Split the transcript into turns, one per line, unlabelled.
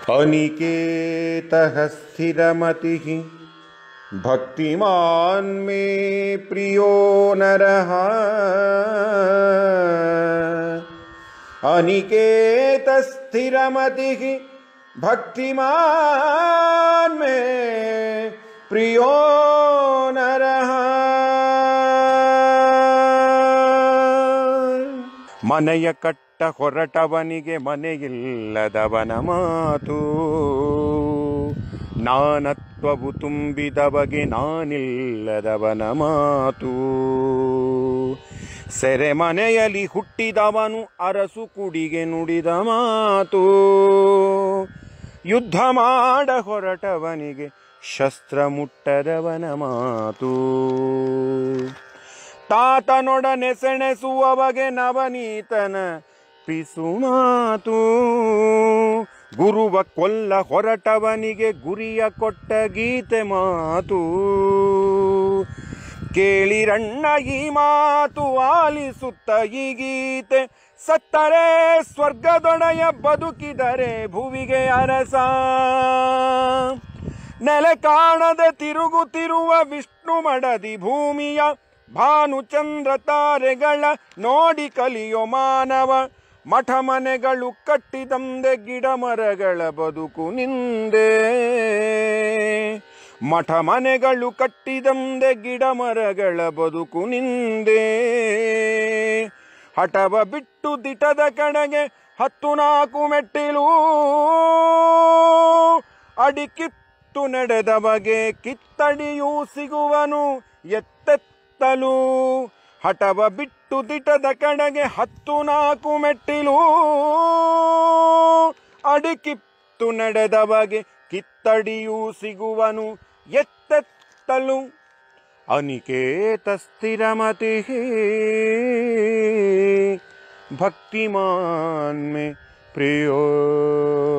अनिकेतः स्थिरमतिः भक्तिमान् मे प्रियो नरः अनिकेतस्थिरमतिः भक्तिमान् मे प्रियो नरः ಮನೆಯ ಕಟ್ಟ ಹೊರಟವನಿಗೆ ಮನೆಯಿಲ್ಲದವನ ಮಾತು ನಾನತ್ವವು ತುಂಬಿದವಗೆ ನಾನಿಲ್ಲದವನ ಮಾತು ಸೆರೆಮನೆಯಲ್ಲಿ ಹುಟ್ಟಿದವನು ಅರಸು ಕುಡಿಗೆ ನುಡಿದ ಮಾತು ಯುದ್ಧ ಮಾಡ ಹೊರಟವನಿಗೆ ಶಸ್ತ್ರ ಮುಟ್ಟದವನ ಮಾತು ತಾತನೊಡನೆ ಸೆಣೆಸುವವಗೆ ನವನೀತನ ಪಿಸು ಮಾತು ಗುರುವ ಕೊಲ್ಲ ಹೊರಟವನಿಗೆ ಗುರಿಯ ಕೊಟ್ಟ ಗೀತೆ ಮಾತು ಕೇಳಿರಣ್ಣ ಈ ಮಾತು ಆಲಿಸುತ್ತ ಈ ಗೀತೆ ಸತ್ತರೆ ಸ್ವರ್ಗದೊಡೆಯ ಬದುಕಿದರೆ ಭುವಿಗೆ ಅರಸ ನೆಲೆ ಕಾಣದೆ ತಿರುಗುತ್ತಿರುವ ವಿಷ್ಣು ಮಡದಿ ಭೂಮಿಯ ಭಾನುಚಂದ್ರ ತಾರೆಗಳ ನೋಡಿ ಕಲಿಯೋ ಮಾನವ ಮಠ ಮನೆಗಳು ಕಟ್ಟಿದಂದೆ ಗಿಡ ಮರಗಳ ಬದುಕು ನಿಂದೆ ಮಠ ಮನೆಗಳು ಕಟ್ಟಿದಂದೆ ಗಿಡ ಮರಗಳ ಬದುಕು ನಿಂದೆ ಹಠವ ಬಿಟ್ಟು ದಿಟದ ಕಡೆಗೆ ಹತ್ತು ನಾಲ್ಕು ಮೆಟ್ಟಿಲು ಅಡಿಕಿತ್ತು ನಡೆದವಗೆ ಕಿತ್ತಡಿಯೂ ಸಿಗುವನು ಎತ್ತೆತ್ತಲು ಹಠವ ಬಿಟ್ಟು ದಿಟದ ಕಡೆಗೆ ಹತ್ತು ನಾಲ್ಕು ಮೆಟ್ಟಿಲು ಅಡಿಕಿತ್ತು ನಡೆದವಗೆ ಕಿತ್ತಡಿಯೂ ಸಿಗುವನು ಎತ್ತೆತ್ತಲು ಅನಿಕೇತ ಸ್ಥಿರಮತಿ ಭಕ್ತಿಮಾನ್ ಮೇ ಪ್ರಿಯೋ